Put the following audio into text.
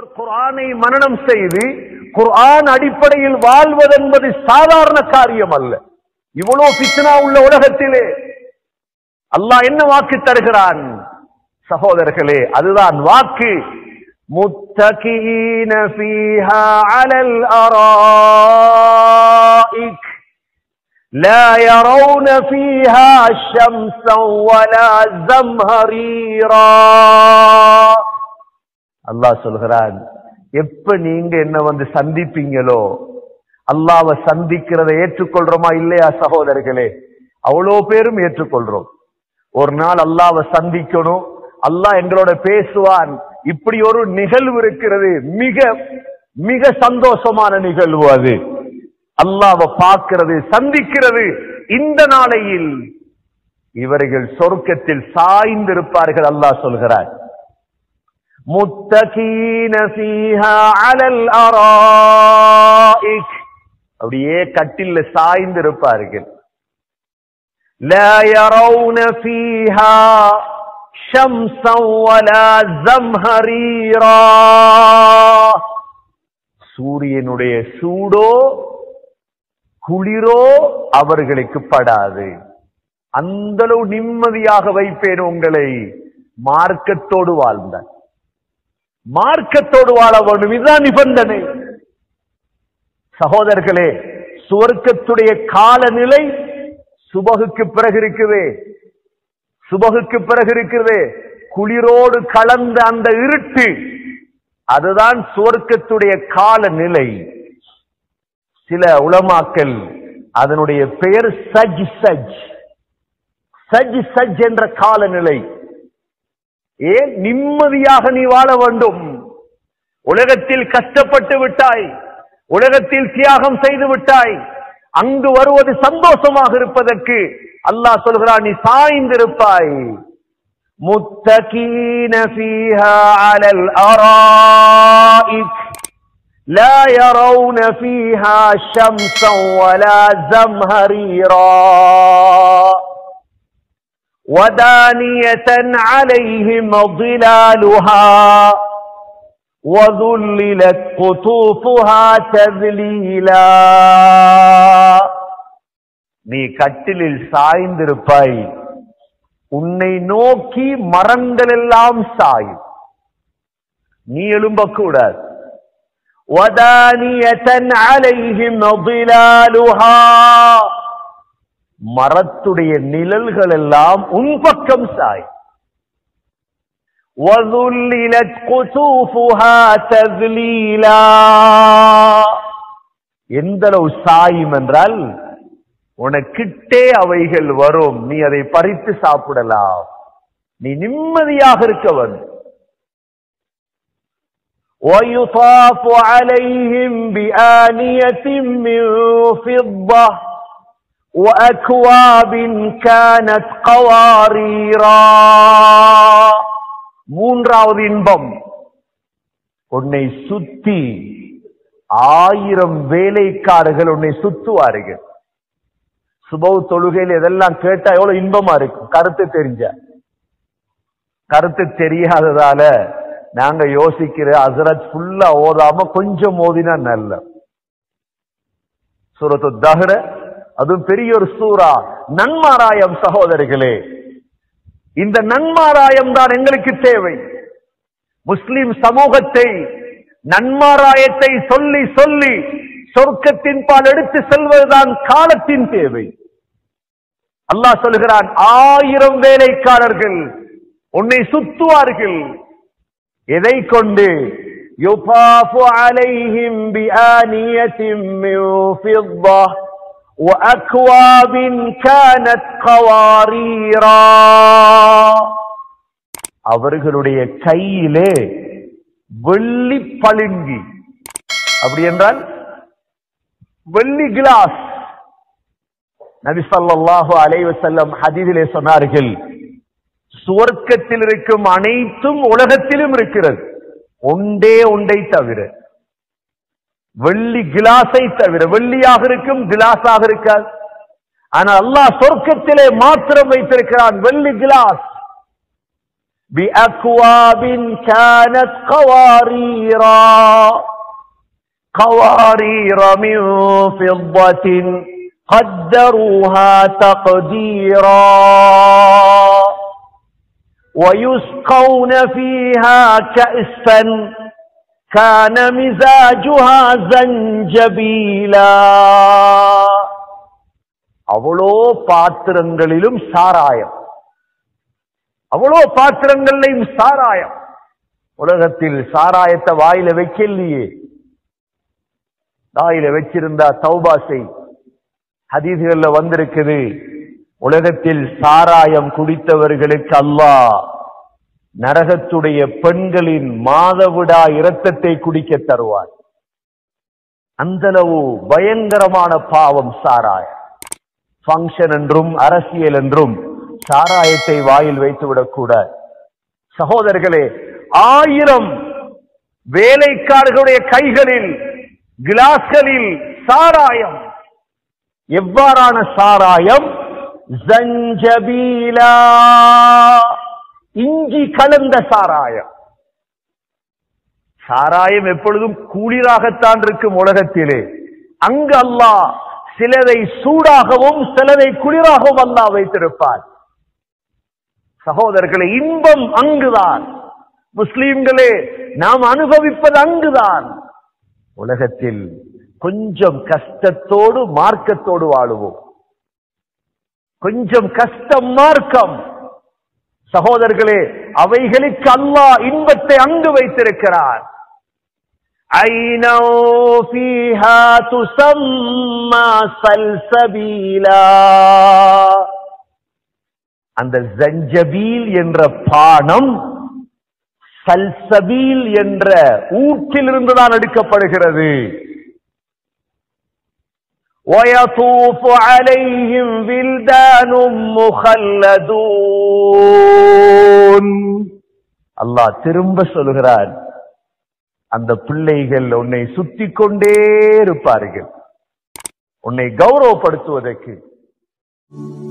ஒருவர் குர்ஆனை மனனம் செய்து குர்ஆன் அடிப்படையில் வாழ்வதென்பது சாதாரண காரியம் அல்ல இவ்வளவு பித்னா உள்ள உலகத்திலே அல்லாஹ் என்ன வாக்கு தருகிறான் சகோதரர்களே அதுதான் வாக்கு முத்தகீன ஃபீஹா அலல் அராயிக் لا يرون فيها شمسا ولا زمهريرا அல்லாஹ் சொல்கிறான் எப்ப நீங்க என்ன வந்து சந்திப்பீங்களோ அல்லாவை சந்திக்கிறதை ஏற்றுக்கொள்றோமா இல்லையா சகோதரர்களே அவ்வளோ பேரும் ஏற்றுக்கொள்றோம் ஒரு நாள் அல்லாவை சந்திக்கணும் அல்லாஹ் எங்களோட பேசுவான் இப்படி ஒரு நிகழ்வு இருக்கிறது மிக மிக சந்தோஷமான நிகழ்வு அது அல்லாவை பார்க்கிறது சந்திக்கிறது இந்த நாளையில் இவர்கள் சொர்க்கத்தில் சாய்ந்திருப்பார்கள் அல்லாஹ் சொல்கிறார் முத்தகீன ஃபீஹா அலல் அராயிக் அப்படியே கட்டில்ல சாய்ந்திருப்பார்கள் لا يرون فيها شمسا ولا زمهريرا சூரியனுடைய சூடோ குளிரோ அவர்களுக்கு படாது அந்த அளவு நிம்மதியாக வைப்பேன் உங்களை மார்க்கத்தோடு வாழ்ந்த மார்க்கத்தோடு வாழ வேண்டும் இதுதான் நிபந்தனை சகோதரர்களே சுவர்க்கத்துடைய காலநிலை சுபகுக்கு பிறகு இருக்குது சுபகுக்கு பிறகு இருக்குது குளிரோடு கலந்த அந்த இருட்டு அதுதான் சுவர்க்கத்துடைய காலநிலை சில உலமாக்கள் அதனுடைய பெயர் சஜ் சஜ் சஜ் சஜ் என்ற காலநிலை ஏன் நிம்மதியாக நீ வாழ வேண்டும் உலகத்தில் கஷ்டப்பட்டு விட்டாய் உலகத்தில் தியாகம் செய்து விட்டாய் அங்கு வருவது சந்தோஷமாக இருப்பதற்கு அல்லாஹ் சொல்கிறான் நீ சாய்ந்திருப்பாய் முத்தகீன ஃபீஹா அலல் அராயிக் لا يرون فيها شمسا ولا زمهريرا ودانية عليهم ظلالها وذللت قطوفها تذليلا நீ கட்டிலில் சாய்ந்திருப்பாய் உன்னை நோக்கி மரங்கள் எல்லாம் சாயும் நீ எழும்பக்கூடாது وَدَانِيَةً عَلَيْهِمْ ظِلَالُهَا மரத்துடைய நிழல்கள் எல்லாம் உன் பக்கம் சாய் وَذُلِّلَتْ قُطُوفُهَا تَذْلِيلًا எந்த அளவு சாயும் என்றால் உனக்கிட்டே அவைகள் வரும் நீ அதை பறித்து சாப்பிடலாம் நீ நிம்மதியாக இருக்க வேண்டும் ويطاف عليهم بآنية من فضة وأكواب كانت قواريرا மூன்றாவது இன்பம் உன்னை சுத்தி ஆயிரம் வேலைக்காரர்கள் உன்னை சுத்துவார்கள் சுபவு தொழுகையில் எதெல்லாம் கேட்டா எவ்வளவு இன்பமா இருக்கும் கருத்து தெரிஞ்ச கருத்து தெரியாததால நாங்க யோசிக்கிற அசரத் ஃபுல்லா ஓதாம கொஞ்சம் ஓதினா நல்ல சூரத்து தஹ்ர அதுவும் பெரிய ஒரு சூரா நன்மாராயம் சகோதரிகளே இந்த நன்மாராயம் தான் எங்களுக்கு தேவை முஸ்லிம் சமூகத்தை நன்மாராயத்தை சொல்லி சொல்லி சொர்க்கத்தின் பால் எடுத்து செல்வதுதான் காலத்தின் தேவை அல்லாஹ் சொல்கிறான் ஆயிரம் வேலைக்காரர்கள் உன்னை சுத்துவார்கள் எதை கொண்டு يطاف عليهم بآنية من فضة وأكواب كانت قواريرا அவர்களுடைய கையிலே வெள்ளி பளிங்கு அப்படி என்றால் வெள்ளி கிளாஸ் நபி ஸல்லல்லாஹு அலைஹி வஸல்லம் ஹதீஸிலே சொன்னார்கள் சுவர்க்கத்தில் இருக்கும் அனைத்தும் உலகத்திலும் இருக்கிறது ஒன்றே ஒன்றை தவிர வெள்ளி கிளாஸை தவிர வெள்ளியாக இருக்கும் கிளாஸாக இருக்காது ஆனா அல்லாஹ் சொர்க்கத்திலே மாத்திரம் வைத்திருக்கிறான் வெள்ளி கிளாஸ் بأكواب كانت قواريرا قوارير من فضة قدروها تقديرا ويسقون فيها كأسا كان مزاجها زنجبيلا அவ்வளோ பாத்திரங்களிலும் சாராயம் அவ்வளோ பாத்திரங்கள்லையும் சாராயம் உலகத்தில் சாராயத்தை வாயில வைக்கலையே வாயில வச்சிருந்தா தௌபா செய் ஹதீதுகள்ல வந்திருக்குது உலகத்தில் சாராயம் குடித்தவர்களுக்கு அல்லாஹ் நரகத்துடைய பெண்களின் மாதவிடா இரத்தத்தை குடிக்க தருவார் அந்தளவு பயங்கரமான பாவம் சாராயம் ஃபங்க்ஷன் என்றும் அரசியல் என்றும் சாராயத்தை வாயில் வைத்து விடக்கூடாது சகோதரர்களே ஆயிரம் வேலைக்காரர்களுடைய கைகளில் கிளாஸ்களில் சாராயம் எவ்வாறான சாராயம் ஜஞ்சபீலா இஞ்சி கலந்த சாராயம் சாராயம் எப்பொழுதும் குளிராகத்தான் இருக்கும் உலகத்திலே அங்கு அல்லாஹ் சிலரை சூடாகவும் சிலரை குளிராகவும் அல்லாஹ் வைத்திருப்பார் சகோதரர்களே இன்பம் அங்குதான் முஸ்லிம்களே நாம் அனுபவிப்பது அங்குதான் உலகத்தில் கொஞ்சம் கஷ்டத்தோடு மார்க்கத்தோடு வாழுவோம் கொஞ்சம் கஷ்டம் மார்க்கம் சகோதரர்களே அவைகளுக்கு அல்லாஹ் இன்பத்தை அங்கு வைத்திருக்கிறார் عينا فيها تسمى سلسبيلا அந்த ஜஞ்சபீல் என்ற பானம் சல்சபீல் என்ற ஊற்றிலிருந்து தான் எடுக்கப்படுகிறது ويطوف عليهم ولدان مخلدون அல்லாஹ் திரும்ப சொல்கிறார் அந்த பிள்ளைகள் உன்னை சுத்தி கொண்டே இருப்பார்கள் உன்னை கௌரவப்படுத்துவதற்கு